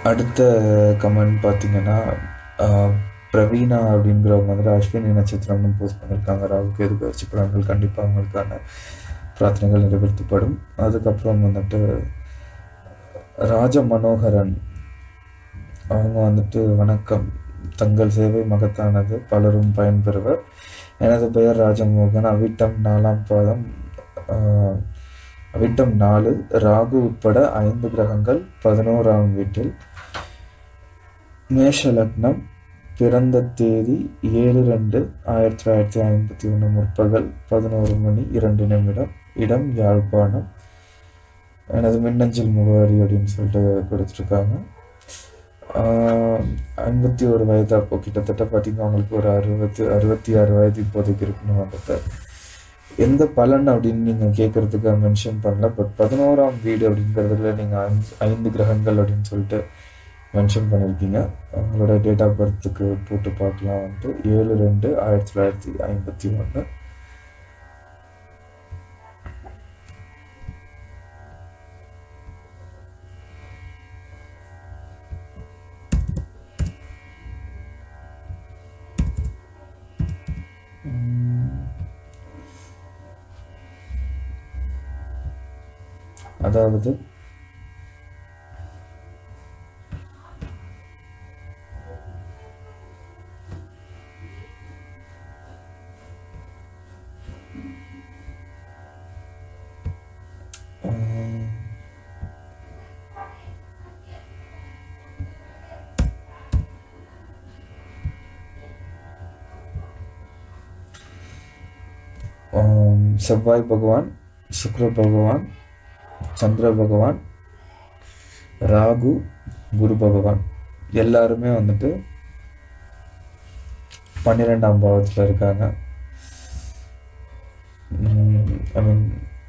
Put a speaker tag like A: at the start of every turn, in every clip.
A: அடுத்த கமெண்ட் பார்த்தீங்கன்னா ஆஹ், பிரவீனா அப்படிங்கிறவங்க வந்துட்டு அஸ்வினி நட்சத்திரம்னு போஸ்ட் பண்ணியிருக்காங்க ராகுக்கு எதுக்கு வச்சு பலன்கள் கண்டிப்பாக அவங்களுக்கான பிரார்த்தனைகள் நிறைவேற்றப்படும் அதுக்கப்புறம் வந்துட்டு ராஜ மனோகரன் அவங்க வந்துட்டு வணக்கம் தங்கள் சேவை மகத்தானது பலரும் பயன்பெறுவர் எனது பெயர் ராஜமோகன் அவிட்டம் நாலாம் பாதம் ஆஹ், அவிட்டம் நாலு ராகு உட்பட ஐந்து கிரகங்கள் பதினோராம் வீட்டில் மேஷ லக்னம் பிறந்த தேதி ஏழு ரெண்டு ஆயிரத்தி தொள்ளாயிரத்தி ஐம்பத்தி ஒன்று முற்பகல் பதினோரு மணி இரண்டு நிமிடம் இடம் யாழ்ப்பாணம் எனது மின்னஞ்சல் முகவரி அப்படின்னு சொல்லிட்டு கொடுத்துருக்காங்க ஐம்பத்தி ஒரு வயது அப்போ கிட்டத்தட்ட பார்த்தீங்கன்னா அவங்களுக்கு ஒரு அறுபத்தி அறுபத்தி ஆறு வயது இப்போதைக்கு இருக்குன்னு வந்துட்டு எந்த பலன் அப்படின்னு நீங்கள் கேட்குறதுக்கு மென்ஷன் பண்ணல பட் பதினோராம் வீடு அப்படிங்கிறதுல நீங்கள் அஞ்சு ஐந்து கிரகங்கள் அப்படின்னு சொல்லிட்டு மென்ஷன் பண்ணியிருக்கீங்க உங்களோட டேட் ஆஃப் பர்த்துக்கு போட்டு பார்க்கலாம் வந்துட்டு ஏழு ரெண்டு ஆயிரத்தி தொள்ளாயிரத்தி ஐம்பத்தி ஒன்று அதாவது உம், உம், செவ்வாய் பகவான் சுக்கிர பகவான் சந்திர பகவான் ராகு குரு பகவான் எல்லாருமே வந்துட்டு பன்னிரெண்டாம் பாவத்தில் இருக்காங்க ஐ மீன்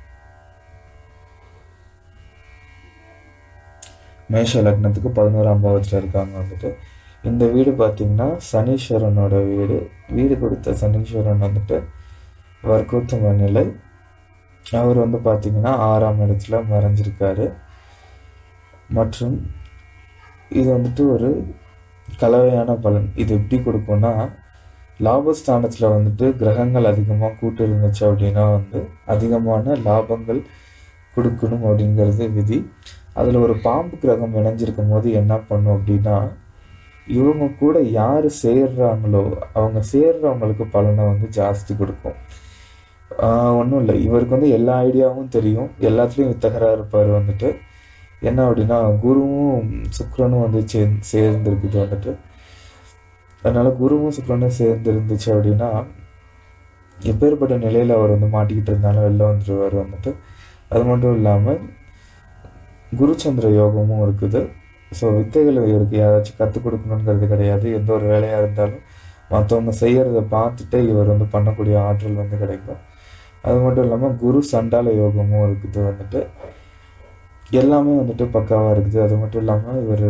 A: மேஷ லக்னத்துக்கு பதினோராம் பாவத்தில் இருக்காங்க வந்துட்டு இந்த வீடு பார்த்தீங்கன்னா சனீஸ்வரனோட வீடு வீடு கொடுத்த சனீஸ்வரன் வந்துட்டு வர்க்கோத்தம நிலை அவர் வந்து பார்த்தீங்கன்னா ஆறாம் இடத்துல மறைஞ்சிருக்காரு மற்றும் இது வந்துட்டு ஒரு கலவையான பலன் இது எப்படி கொடுக்கும்னா லாபஸ்தானத்தில் வந்துட்டு கிரகங்கள் அதிகமாக கூட்டு இருந்துச்சு அப்படின்னா வந்து அதிகமான லாபங்கள் கொடுக்கணும் அப்படிங்கிறது விதி அதில் ஒரு பாம்பு கிரகம் இணைஞ்சிருக்கும் போது என்ன பண்ணும் அப்படின்னா இவங்க கூட யார் சேர்றாங்களோ அவங்க சேர்றவங்களுக்கு பலனை வந்து ஜாஸ்தி கொடுக்கும் ஒன்றும் இல்லை இவருக்கு வந்து எல்லா ஐடியாவும் தெரியும் எல்லாத்துலேயும் வித்தகராக இருப்பார் வந்துட்டு என்ன அப்படின்னா குருவும் சுக்கிரனும் வந்து சே சேர்ந்துருக்குது வந்துட்டு அதனால குருவும் சுக்கிரனும் சேர்ந்து இருந்துச்சு அப்படின்னா எப்பேற்பட்ட நிலையில் அவர் வந்து மாட்டிக்கிட்டு இருந்தாலும் வெளில வந்துடுவார் வந்துட்டு அது மட்டும் இல்லாமல் குருச்சந்திர யோகமும் இருக்குது ஸோ வித்தைகளை இவருக்கு யாராச்சும் கற்றுக் கொடுக்கணுங்கிறது கிடையாது எந்த ஒரு வேலையாக இருந்தாலும் மற்றவங்க செய்யறத பார்த்துட்டு இவர் வந்து பண்ணக்கூடிய ஆற்றல் வந்து கிடைக்கும் அது மட்டும் இல்லாமல் குரு சண்டால யோகமும் இருக்குது வந்துட்டு எல்லாமே வந்துட்டு பக்காவாக இருக்குது அது மட்டும் இல்லாமல் இவர்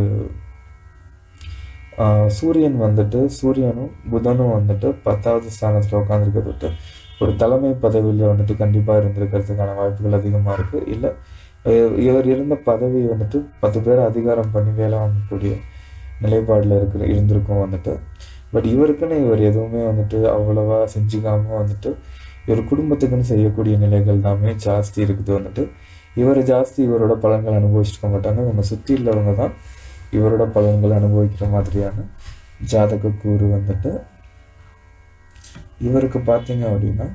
A: சூரியன் வந்துட்டு சூரியனும் புதனும் வந்துட்டு பத்தாவது ஸ்தானத்தில் உட்காந்துருக்கிறது விட்டு ஒரு தலைமை பதவியில் வந்துட்டு கண்டிப்பாக இருந்திருக்கிறதுக்கான வாய்ப்புகள் அதிகமாக இருக்குது இல்லை இவர் இருந்த பதவி வந்துட்டு பத்து பேர் அதிகாரம் பண்ணி வேலை வாங்கக்கூடிய நிலைப்பாடில் இருக்கிற இருந்திருக்கும் வந்துட்டு பட் இவருக்குன்னு இவர் எதுவுமே வந்துட்டு அவ்வளவா செஞ்சுக்காம வந்துட்டு இவர் குடும்பத்துக்குன்னு செய்யக்கூடிய நிலைகள் தாமே ஜாஸ்தி இருக்குது வந்துட்டு இவர் ஜாஸ்தி இவரோட பலன்கள் அனுபவிச்சிருக்க மாட்டாங்க இவங்க சுற்றி உள்ளவங்க தான் இவரோட பலன்கள் அனுபவிக்கிற மாதிரியான ஜாதக கூறு வந்துட்டு இவருக்கு பார்த்தீங்க அப்படின்னா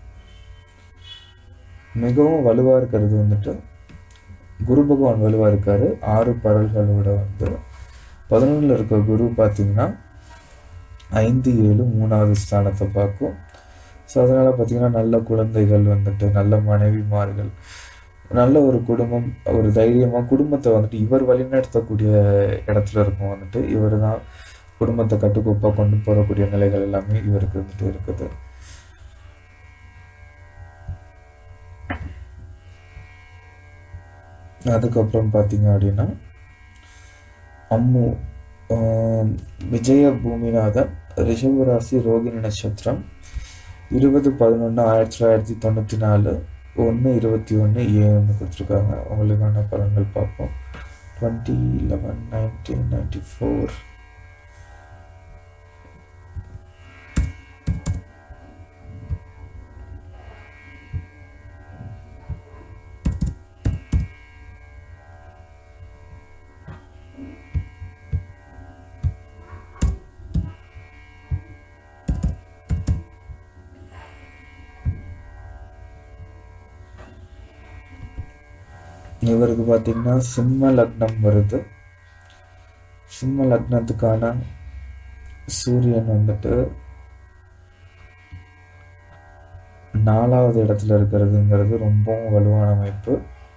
A: மிகவும் வலுவாக இருக்கிறது வந்துட்டு குரு பகவான் வலுவாக இருக்காரு ஆறு பரல்களோட வந்து பதினொன்றில் இருக்க குரு பார்த்தீங்கன்னா ஐந்து ஏழு மூணாவது ஸ்தானத்தை பார்க்கும் ஸோ அதனால் பார்த்தீங்கன்னா நல்ல குழந்தைகள் வந்துட்டு நல்ல மனைவிமார்கள் நல்ல ஒரு குடும்பம் ஒரு தைரியமாக குடும்பத்தை வந்துட்டு இவர் வழிநடத்தக்கூடிய இடத்துல இருக்கும் வந்துட்டு இவர் தான் குடும்பத்தை கட்டுக்கோப்பாக கொண்டு போகக்கூடிய நிலைகள் எல்லாமே இவருக்கு வந்துட்டு இருக்குது அதுக்கப்புறம் பார்த்தீங்க அப்படின்னா அம்மு ஆம், விஜய பூமிநாதன் ரிஷபராசி ரோகிணி நட்சத்திரம் இருபது பதினொன்று ஆயிரத்தி தொள்ளாயிரத்தி தொண்ணூற்றி நாலு ஒன்று இருபத்தி ஒன்று ஏன்னு கொடுத்துருக்காங்க உங்களுக்கான பலன்கள் பார்ப்போம் twenty eleven nineteen ninety four இவருக்கு பார்த்தீங்கன்னா சிம்ம லக்னம் வருது சிம்ம லக்னத்துக்கான சூரியன் வந்துட்டு நாலாவது இடத்துல இருக்கிறதுங்கிறது ரொம்பவும் வலுவான அமைப்பு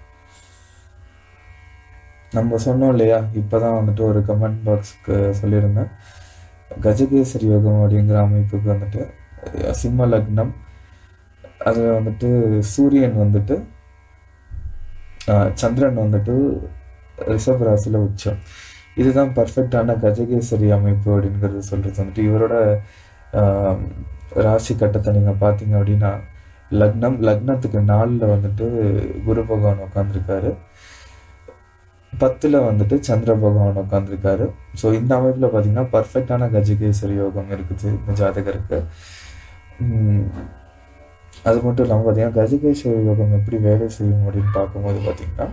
A: நம்ம சொன்னோம் இல்லையா இப்போதான் வந்துட்டு ஒரு கமெண்ட் பாக்ஸுக்கு சொல்லியிருந்தேன் கஜகேசரி யோகம் அப்படிங்கிற அமைப்புக்கு வந்துட்டு சிம்ம லக்னம் அதில் வந்துட்டு சூரியன் வந்துட்டு ஆஹ், சந்திரன் வந்துட்டு ரிஷப ராசியில் உச்சம் இதுதான் பர்ஃபெக்டான கஜகேசரி அமைப்பு அப்படிங்கிறது சொல்கிறது வந்துட்டு இவரோட ஆஹ், ராசி கட்டத்தை நீங்கள் பார்த்தீங்க அப்படின்னா லக்னம் லக்னத்துக்கு நாலில் வந்துட்டு குரு பகவான் உட்காந்துருக்காரு பத்தில் வந்துட்டு சந்திர பகவான் உட்காந்துருக்காரு ஸோ இந்த அமைப்பில் பார்த்தீங்கன்னா பர்ஃபெக்டான கஜகேசரி யோகம் இருக்குது இந்த ஜாதகருக்கு உம், அது மட்டும் இல்லாமல் பார்த்தீங்கன்னா கஜகேஸ்வரி யோகம் எப்படி வேலை செய்யும் அப்படின்னு பார்க்கும்போது பார்த்தீங்கன்னா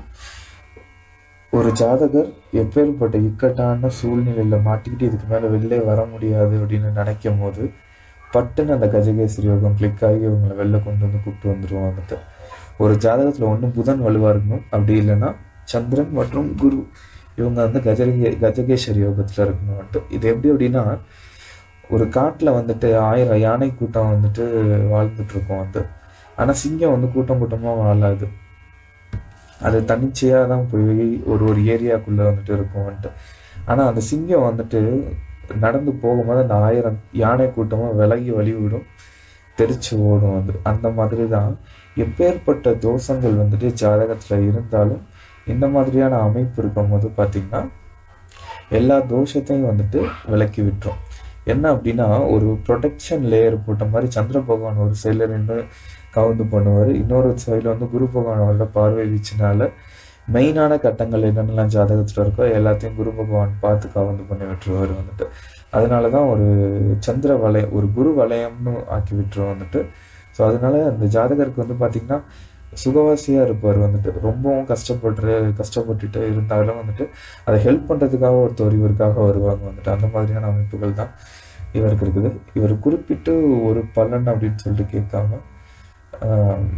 A: ஒரு ஜாதகர் எப்பேற்பட்ட இக்கட்டான சூழ்நிலையில் மாட்டிக்கிட்டு இதுக்கு மேலே வெளிலே வர முடியாது அப்படின்னு நினைக்கும் போது பட்டுன்னு அந்த கஜகேசரி யோகம் கிளிக் ஆகி இவங்களை வெளில கொண்டு வந்து கூப்பிட்டு வந்துருவோம் வந்துட்டு ஒரு ஜாதகத்தில் ஒன்று புதன் வலுவாக இருக்கணும் அப்படி இல்லைன்னா சந்திரன் மற்றும் குரு இவங்க வந்து கஜகே கஜகேஸ்வரி யோகத்தில் இருக்கணும் வந்துட்டு இது எப்படி அப்படின்னா ஒரு காட்டில் வந்துட்டு ஆயிரம் யானை கூட்டம் வந்துட்டு வாழ்ந்துட்டு இருக்கும் வந்து ஆனால் சிங்கம் வந்து கூட்டம் கூட்டமாக வாழாது அது தன்னிச்சையாக தான் போய் ஒரு ஒரு ஏரியாக்குள்ளே வந்துட்டு இருக்கும் வந்துட்டு ஆனால் அந்த சிங்கம் வந்துட்டு நடந்து போகும்போது அந்த ஆயிரம் யானை கூட்டமாக விலகி வழிவிடும் தெரிச்சு ஓடும் வந்து அந்த மாதிரி தான் எப்பேற்பட்ட தோஷங்கள் வந்துட்டு ஜாதகத்தில் இருந்தாலும் இந்த மாதிரியான அமைப்பு இருக்கும்போது பார்த்தீங்கன்னா எல்லா தோஷத்தையும் வந்துட்டு விலக்கி விட்டுரும் என்ன அப்படின்னா ஒரு ப்ரொடெக்ஷன் லேயர் போட்ட மாதிரி சந்திர பகவான் ஒரு சைடில் நின்று கவுந்து பண்ணுவார் இன்னொரு சைடில் வந்து குரு பகவானோட பார்வை வீச்சினால மெயினான கட்டங்கள் என்னென்னலாம் ஜாதகத்தில் இருக்கோ எல்லாத்தையும் குரு பகவான் பார்த்து கவுந்து பண்ணி விட்டுருவார் வந்துட்டு அதனால தான் ஒரு சந்திர வலயம் ஒரு குரு வலயம்னு ஆக்கி விட்டுருவோம் வந்துட்டு ஸோ அதனால அந்த ஜாதகருக்கு வந்து பார்த்திங்கன்னா சுகவாசியாக இருப்பார் வந்துட்டு ரொம்பவும் கஷ்டப்படுற கஷ்டப்பட்டுட்டு இருந்தாலும் வந்துட்டு அதை ஹெல்ப் பண்ணுறதுக்காக ஒருத்தர் இவருக்காக வருவாங்க வந்துட்டு அந்த மாதிரியான அமைப்புகள் தான் இவருக்கு இருக்குது இவர் குறிப்பிட்டு ஒரு பலன் அப்படின்னு சொல்லிட்டு கேட்காம ஆம்,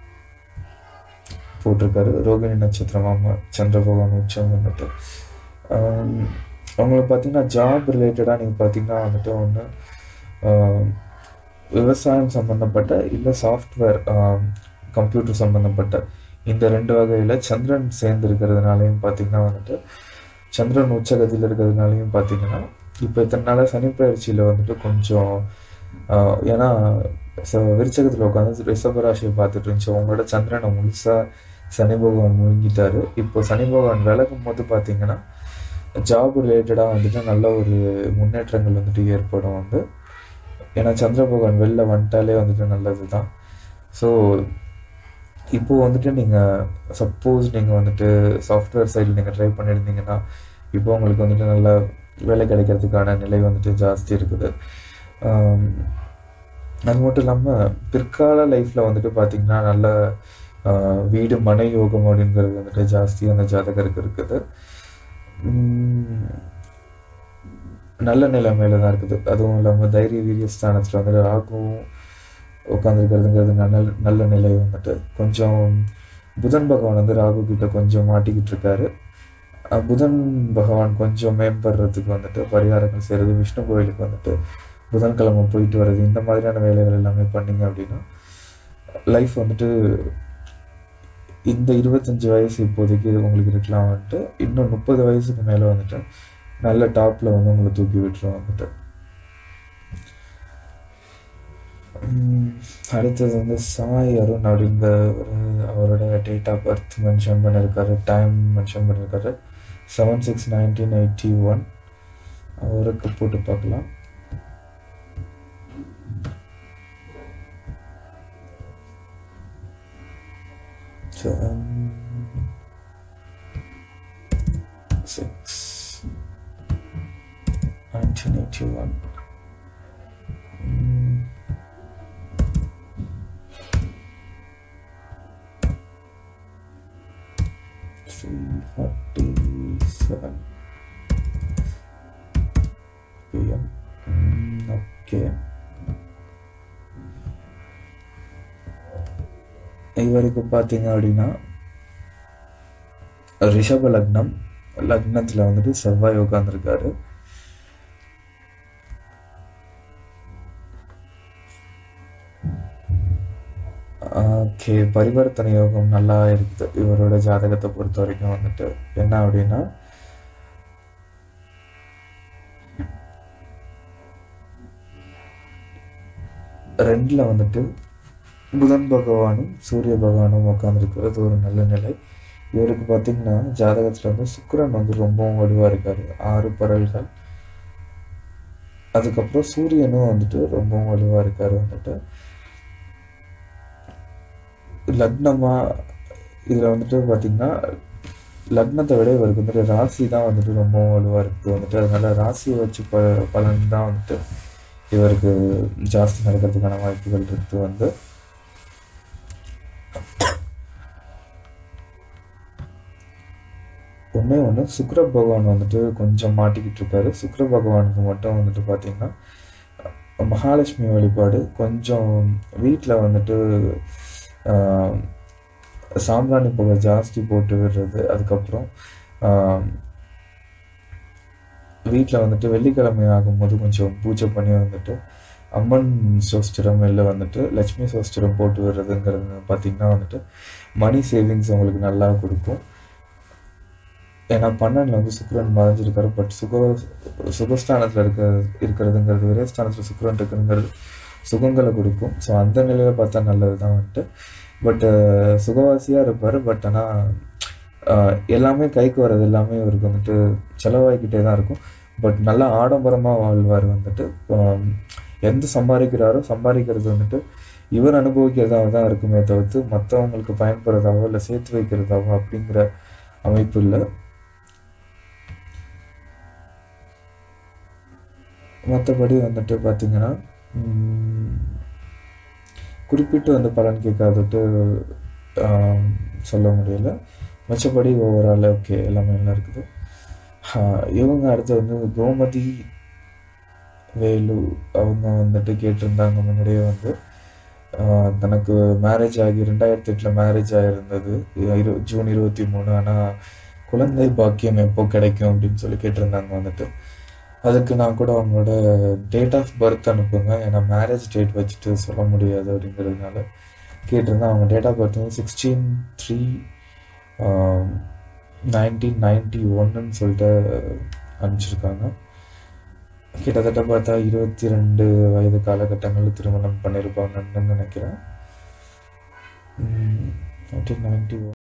A: போட்டிருக்காரு ரோகிணி நட்சத்திரமாம சந்திர பகவான் உச்சம் வந்துட்டு ஆம், அவங்களுக்கு பார்த்தீங்கன்னா ஜாப் ரிலேட்டடாக நீங்கள் பார்த்தீங்கன்னா வந்துட்டு ஒன்று விவசாயம் சம்மந்தப்பட்ட இல்லை சாஃப்ட்வேர் கம்ப்யூட்டர் சம்மந்தப்பட்ட இந்த ரெண்டு வகையில் சந்திரன் சேர்ந்து இருக்கிறதுனாலையும் பார்த்தீங்கன்னா வந்துட்டு சந்திரன் உச்சகதியில் இருக்கிறதுனாலையும் பார்த்தீங்கன்னா இப்போ இத்தனை நாளாக சனி பயிற்சியில் வந்துட்டு கொஞ்சம் ஆஹ், ஏன்னா ச- விருச்சகத்தில் உட்காந்து ரிஷபராசியை பார்த்துட்டு இருந்துச்சு உங்களோட சந்திரனை முழுசாக சனி பகவான் முழுங்கிட்டாரு இப்போ சனி பகவான் விலகும் போது பார்த்தீங்கன்னா ஜாப் ரிலேட்டடாக வந்துட்டு நல்ல ஒரு முன்னேற்றங்கள் வந்துட்டு ஏற்படும் வந்து ஏன்னா சந்திர பகவான் வெளில வந்துட்டாலே வந்துட்டு நல்லது தான் ஸோ இப்போ வந்துட்டு நீங்கள் சப்போஸ் நீங்கள் வந்துட்டு சாஃப்ட்வேர் சைடில் நீங்கள் ட்ரை பண்ணியிருந்தீங்கன்னா இப்போ உங்களுக்கு வந்துட்டு நல்ல வேலை கிடைக்கிறதுக்கான நிலை வந்துட்டு ஜாஸ்தி இருக்குது ஆம், அது மட்டும் இல்லாமல் பிற்கால லைஃப்பில் வந்துட்டு பார்த்தீங்கன்னா நல்ல ஆஹ், வீடு மனை யோகம் அப்படிங்கிறது வந்துட்டு ஜாஸ்தி அந்த ஜாதகருக்கு இருக்குது உம், நல்ல நிலைமையில தான் இருக்குது அதுவும் இல்லாமல் தைரிய வீரிய ஸ்தானத்தில் வந்துட்டு ராகுவும் உட்காந்துருக்கிறதுங்கிறது நல்ல நல்ல நிலை வந்துட்டு கொஞ்சம் புதன் பகவான் வந்து ராகு கிட்ட கொஞ்சம் மாட்டிக்கிட்டு இருக்காரு அஹ் புதன் பகவான் கொஞ்சம் மேம்படுறதுக்கு வந்துட்டு பரிகாரங்கள் செய்கிறது விஷ்ணு கோயிலுக்கு வந்துட்டு புதன்கிழமை போயிட்டு வர்றது இந்த மாதிரியான வேலைகள் எல்லாமே பண்ணீங்க அப்படின்னா லைஃப் வந்துட்டு இந்த இருபத்தஞ்சி வயசு இப்போதைக்கு உங்களுக்கு இருக்கலாம் வந்துட்டு இன்னும் முப்பது வயசுக்கு மேலே வந்துட்டு நல்ல டாப்பில் வந்து உங்களை தூக்கி விட்டுரும் வந்துட்டு உம், அடுத்தது வந்து சாய் அருண் அப்படிங்கிற ஒரு அவரோட டேட் ஆஃப் பர்த் மென்ஷன் பண்ணியிருக்காரு டைம் மென்ஷன் பண்ணியிருக்காரு seven six nineteen eighty one அவருக்கு போட்டு பார்க்கலாம் So, um, seven three forty seven PM okay இவருக்கு பார்த்தீங்க அப்படின்னா ரிஷப லக்னம் லக்னத்தில் வந்துட்டு செவ்வாய் உட்காந்துருக்காரு ஓகே பரிவர்த்தனை யோகம் நல்லா இருக்குது இவரோட ஜாதகத்தை பொறுத்த வரைக்கும் வந்துட்டு என்ன அப்படின்னா ரெண்டுல வந்துட்டு புதன் பகவானும் சூரிய பகவானும் உட்காந்துருக்கிறது ஒரு நல்ல நிலை இவருக்கு பார்த்தீங்கன்னா ஜாதகத்தில் வந்து சுக்கிரன் வந்து ரொம்பவும் வலுவாக இருக்காரு ஆறு பரல்கள் அதுக்கப்புறம் சூரியனும் வந்துட்டு ரொம்பவும் வலுவாக இருக்காரு வந்துட்டு லக்னமா இதில் வந்துட்டு பார்த்தீங்கன்னா லக்னத்தை விட இவருக்கு வந்துட்டு ராசி தான் வந்துட்டு ரொம்பவும் வலுவாக இருக்குது வந்துட்டு அதனால ராசியை வச்சு ப பலன் தான் வந்துட்டு இவருக்கு ஜாஸ்தி நடக்கிறதுக்கான வாய்ப்புகள் இருக்குது வந்து ஒன்றே ஒன்று சுக்கிர பகவான் வந்துட்டு கொஞ்சம் மாட்டிக்கிட்டு இருக்காரு சுக்கிர பகவானுக்கு மட்டும் வந்துட்டு பார்த்தீங்கன்னா மகாலட்சுமி வழிபாடு கொஞ்சம் வீட்டில் வந்துட்டு ஆஹ், சாம்பிராணி புகை ஜாஸ்தி போட்டு விடுறது அதுக்கப்புறம் வீட்டில் வந்துட்டு வெள்ளிக்கிழமை ஆகும்போது கொஞ்சம் பூஜை பண்ணி வந்துட்டு அம்மன் சோஸ்திரம் வெளில வந்துட்டு லட்சுமி சோஸ்திரம் போட்டு விடுறதுங்கிறது பார்த்தீங்கன்னா வந்துட்டு மணி சேவிங்ஸ் உங்களுக்கு நல்லா கொடுக்கும் ஏன்னா பன்னெண்டில் வந்து சுக்கிரன் மறைஞ்சிருக்காரு பட் சுக சுகஸ்தானத்தில் இருக்க இருக்கிறதுங்கிறது விரயஸ்தானத்தில் சுக்கிரன் இருக்குங்கிறது சுகங்களை கொடுக்கும் ஸோ அந்த நிலையில் பார்த்தா நல்லது தான் வந்துட்டு பட் சுகவாசியாக இருப்பார் பட் ஆனால் எல்லாமே கைக்கு வர்றது எல்லாமே இவருக்கு வந்துட்டு செலவாகிக்கிட்டே தான் இருக்கும் பட் நல்லா ஆடம்பரமாக வாழ்வார் வந்துட்டு ஆம், எந்த சம்பாதிக்கிறாரோ சம்பாதிக்கிறது வந்துட்டு இவர் அனுபவிக்கிறதாக தான் இருக்குமே தவிர்த்து மற்றவங்களுக்கு பயன்படுறதாவோ இல்லை சேர்த்து வைக்கிறதாவோ அப்படிங்கிற அமைப்பு இல்லை மற்றபடி வந்துட்டு பார்த்தீங்கன்னா ம், குறிப்பிட்டு வந்து பலன் கேட்காதுட்டு ஆம், சொல்ல முடியல மற்றபடி ஓவரால் ஓகே எல்லாமே நல்லா இருக்குது ஆ, இவங்க அடுத்து வந்து கோமதி வேலு அவங்க வந்துட்டு கேட்டிருந்தாங்க முன்னாடியே வந்து ஆ, தனக்கு மேரேஜ் ஆகி ரெண்டாயிரத்தி எட்டில் மேரேஜ் ஆகிருந்தது இரு ஜூன் இருபத்தி மூணு ஆனால் குழந்தை பாக்கியம் எப்போ கிடைக்கும் அப்படின்னு சொல்லி கேட்டிருந்தாங்க வந்துட்டு அதுக்கு நான் கூட அவங்களோட டேட் ஆஃப் பர்த் அனுப்புங்க ஏன்னா மேரேஜ் டேட் வச்சுட்டு சொல்ல முடியாது அப்படிங்கிறதுனால கேட்டிருந்தேன் அவங்க டேட் ஆஃப் பர்த் வந்து சிக்ஸ்டீன் த்ரீ நைன்டீன் நைன்டி ஒன்றுன்னு சொல்லிட்டு அனுப்பிச்சிருக்காங்க கிட்டத்தட்ட பார்த்தா இருபத்தி ரெண்டு வயது காலகட்டங்களில் திருமணம் பண்ணியிருப்பாங்கன்னு நினைக்கிறேன் நைன்டீன் நைன்டி ஒன்